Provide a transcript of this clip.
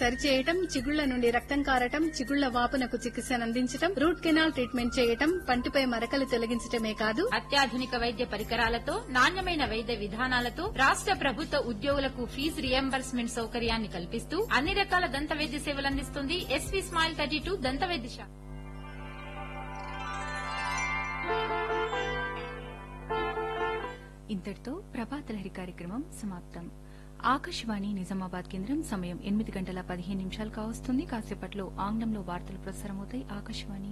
సరిచేయటం చిగుళ్ల నుండి రక్తం కారటం చిగుళ్ల వాపునకు చికిత్సనందించటం రూట్ కెనాల్ ట్రీట్మెంట్ చేయటం పంటిపై మరకలు తొలగించటమే కాదు అత్యాధునిక వైద్య పరికరాలతో నాణ్యమైన వైద్య విధానాలతో రాష్ట్ర ప్రభుత్వ ఉద్యోగులకు ఫీజు రియంబర్స్మెంట్ సౌకర్యాన్ని కల్పిస్తూ అన్ని రకాల దంత వైద్య సేవలు అందిస్తుంది ఎస్వీ స్మైల్ థర్టీ టూ దంత వైద్యశాల ఇంతటితో ప్రభాతలహరి కార్యక్రమం సమాప్తం ఆకాశవాణి నిజామాబాద్ కేంద్రం సమయం ఎనిమిది గంటల పదిహేను నిమిషాలు కావస్తుంది కాసేపట్లో ఆంగ్లంలో వార్తలు ప్రసారమవుతాయి ఆకాశవాణి